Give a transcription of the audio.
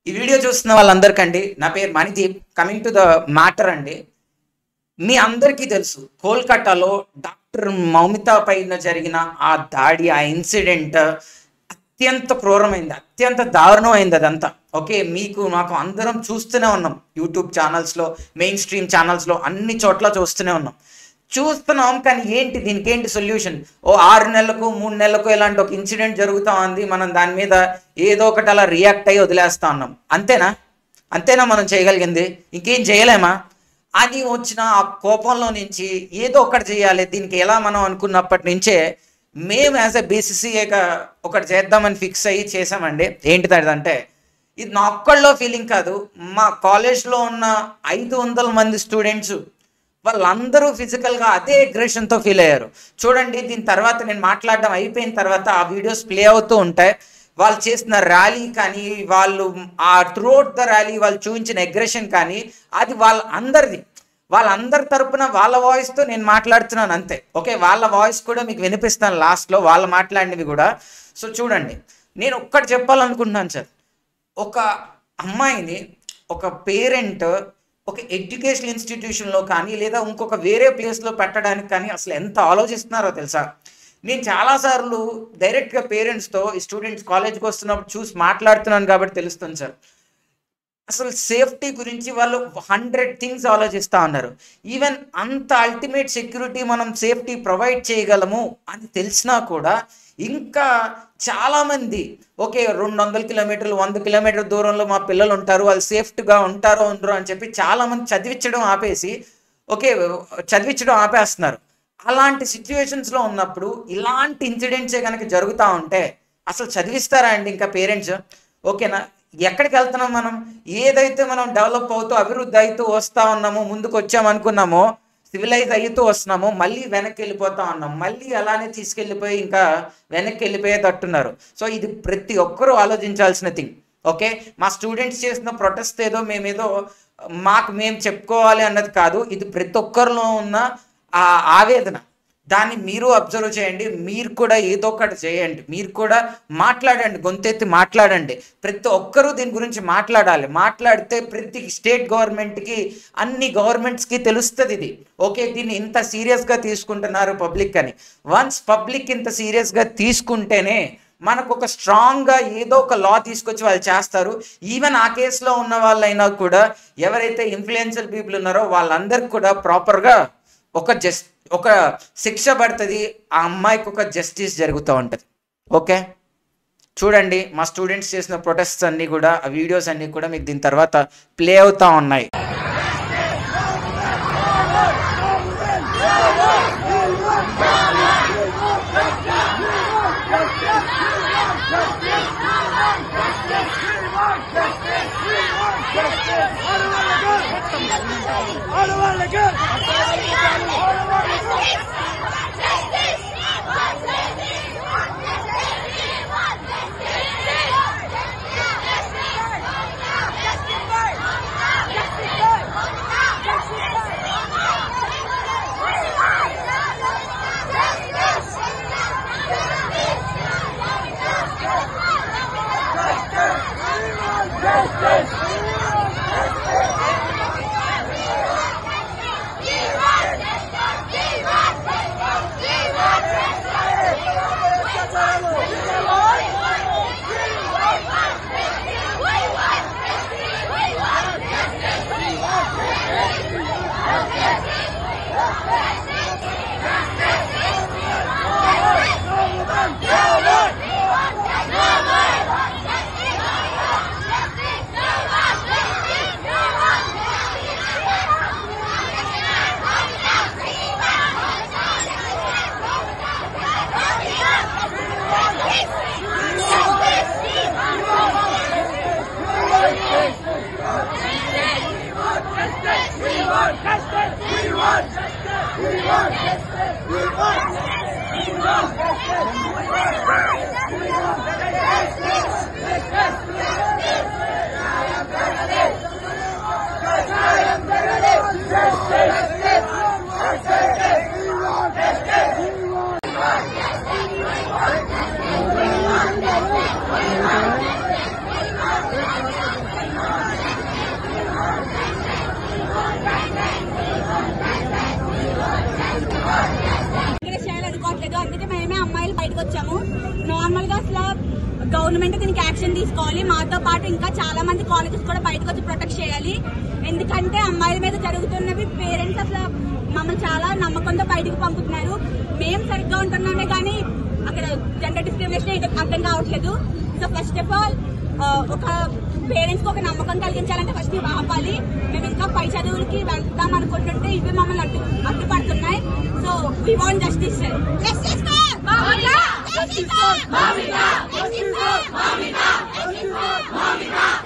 ఈ వీడియో చూస్తున్న వాళ్ళందరికండి నా పేరు Manideep coming to the matter అండి మీ అందరికీ తెలుసు కోల్కతాలో డాక్టర్ మౌమిత పైన జరిగిన ఆ దాడి ఆ ఇన్సిడెంట్ అత్యంత క్రూరమైంది అత్యంత దారుణమైంది అదంతా ఓకే మీకు నాకు అందరం చూస్తూనే ఉన్నాం యూట్యూబ్ ఛానల్స్లో మెయిన్ స్ట్రీమ్ ఛానల్స్లో అన్ని చోట్ల చూస్తూనే ఉన్నాం చూస్తున్నాం కానీ ఏంటి దీనికి ఏంటి సొల్యూషన్ ఓ ఆరు నెలలకు మూడు నెలలకు ఇలాంటి ఒక ఇన్సిడెంట్ జరుగుతూ ఉంది మనం దాని మీద ఏదో ఒకటి అలా రియాక్ట్ అయ్యి వదిలేస్తా ఉన్నాం అంతేనా అంతేనా మనం చేయగలిగింది ఇంకేం చేయలేమా అని వచ్చిన ఆ కోపంలో నుంచి ఏదో ఒకటి చేయాలి దీనికి ఎలా మనం అనుకున్నప్పటి నుంచే మేము యాజ్ ఎ బీసీసీఏగా ఒకటి చేద్దామని ఫిక్స్ అయ్యి చేసామండి ఏంటిది అదంటే ఇది నా ఒక్కళ్ళలో ఫీలింగ్ కాదు మా కాలేజ్లో ఉన్న ఐదు వందల మంది స్టూడెంట్స్ వాళ్ళందరూ ఫిజికల్గా అదే అగ్రెషన్తో ఫీల్ అయ్యారు చూడండి దీని తర్వాత నేను మాట్లాడడం అయిపోయిన తర్వాత ఆ వీడియోస్ ప్లే అవుతూ ఉంటాయి వాళ్ళు చేసిన ర్యాలీ కానీ వాళ్ళు ఆ త్రూఅవుట్ ద ర్యాలీ వాళ్ళు చూపించిన అగ్రెషన్ కానీ అది వాళ్ళ అందరిది వాళ్ళందరి తరపున వాళ్ళ వాయిస్తో నేను మాట్లాడుతున్నాను అంతే ఓకే వాళ్ళ వాయిస్ కూడా మీకు వినిపిస్తాను లాస్ట్లో వాళ్ళు మాట్లాడినవి కూడా సో చూడండి నేను ఒక్కటి చెప్పాలనుకుంటున్నాను సార్ ఒక అమ్మాయిని ఒక పేరెంట్ ఒక ఎడ్యుకేషన్ ఇన్స్టిట్యూషన్లో కానీ లేదా ఇంకొక వేరే ప్లేస్లో పెట్టడానికి కానీ అసలు ఎంత ఆలోచిస్తున్నారో తెలుసా నేను చాలాసార్లు డైరెక్ట్గా పేరెంట్స్తో ఈ స్టూడెంట్స్ కాలేజ్కి వస్తున్నప్పుడు చూసి మాట్లాడుతున్నాను కాబట్టి తెలుస్తుంది సార్ అసలు సేఫ్టీ గురించి వాళ్ళు హండ్రెడ్ థింగ్స్ ఆలోచిస్తూ ఉన్నారు ఈవెన్ అంత అల్టిమేట్ సెక్యూరిటీ మనం సేఫ్టీ ప్రొవైడ్ చేయగలము అని తెలిసినా కూడా ఇంకా చాలామంది ఓకే రెండు వందల కిలోమీటర్లు వంద కిలోమీటర్ దూరంలో మా పిల్లలు ఉంటారు వాళ్ళు సేఫ్టీగా ఉంటారో ఉండరు అని చెప్పి చాలామంది చదివించడం ఆపేసి ఓకే చదివించడం ఆపేస్తున్నారు అలాంటి సిచ్యువేషన్స్లో ఉన్నప్పుడు ఇలాంటి ఇన్సిడెంట్సే కనుక జరుగుతూ ఉంటే అసలు చదివిస్తారా అండి ఇంకా పేరెంట్స్ ఓకేనా ఎక్కడికి వెళ్తున్నాం మనం ఏదైతే మనం డెవలప్ అవుతూ అభివృద్ధి అవుతూ వస్తూ ఉన్నామో ముందుకు వచ్చామనుకున్నామో సివిలైజ్ అవుతూ వస్తున్నామో మళ్ళీ వెనక్కి వెళ్ళిపోతా ఉన్నాం మళ్ళీ అలానే తీసుకెళ్ళిపోయి ఇంకా వెనక్కి వెళ్ళిపోయేటట్టున్నారు సో ఇది ప్రతి ఒక్కరూ ఆలోచించాల్సిన థింగ్ ఓకే మా స్టూడెంట్స్ చేసిన ప్రొటెస్ట్ ఏదో మేమేదో మాకు మేము చెప్పుకోవాలి అన్నది కాదు ఇది ప్రతి ఒక్కరిలో ఉన్న ఆ ఆవేదన దాన్ని మీరు అబ్జర్వ్ చేయండి మీరు కూడా ఏదో ఒకటి చేయండి మీరు కూడా మాట్లాడండి గొంతెత్తి మాట్లాడండి ప్రతి ఒక్కరూ దీని గురించి మాట్లాడాలి మాట్లాడితే ప్రతి స్టేట్ గవర్నమెంట్కి అన్ని గవర్నమెంట్స్కి తెలుస్తుంది ఇది ఓకే దీన్ని ఇంత సీరియస్గా తీసుకుంటున్నారు పబ్లిక్ అని వన్స్ పబ్లిక్ ఇంత సీరియస్గా తీసుకుంటేనే మనకు ఒక స్ట్రాంగ్గా ఏదో ఒక లా తీసుకొచ్చి వాళ్ళు చేస్తారు ఈవెన్ ఆ కేసులో ఉన్న వాళ్ళైనా కూడా ఎవరైతే ఇన్ఫ్లుయెన్షియల్ పీపుల్ ఉన్నారో వాళ్ళందరికీ కూడా ప్రాపర్గా ఒక జస్ట్ ఒక శిక్ష పడుతుంది ఆ అమ్మాయికి ఒక జస్టిస్ జరుగుతూ ఉంటుంది ఓకే చూడండి మా స్టూడెంట్స్ చేసిన ప్రొటెస్ట్స్ అన్నీ కూడా ఆ వీడియోస్ అన్నీ కూడా మీకు దీని తర్వాత ప్లే అవుతూ ఉన్నాయి వచ్చాము నార్మల్ గా అసలు గవర్నమెంట్ దీనికి యాక్షన్ తీసుకోవాలి మాతో పాటు ఇంకా చాలా మంది కాలేజెస్ కూడా బయటకు వచ్చి ప్రొటెక్ట్ చేయాలి ఎందుకంటే అమ్మాయిల మీద జరుగుతున్నవి పేరెంట్స్ అసలు మమ్మల్ని చాలా నమ్మకంతో బయటకు పంపుతున్నారు మేము సరిగ్గా ఉంటున్నామే కానీ అక్కడ జెండర్ డిస్క్రిమినేషన్ అర్థం కావట్లేదు సో ఫస్ట్ ఆఫ్ ఆల్ ఒక పేరెంట్స్ కి ఒక నమ్మకం కలిగించాలంటే ఫస్ట్ ఇవి ఆపాలి మేము ఇంకా పై చదువులకి వెళ్దాం అనుకుంటుంటే ఇవి మమ్మల్ని అడ్డు అడ్డుపడుతున్నాయి so we want justice justice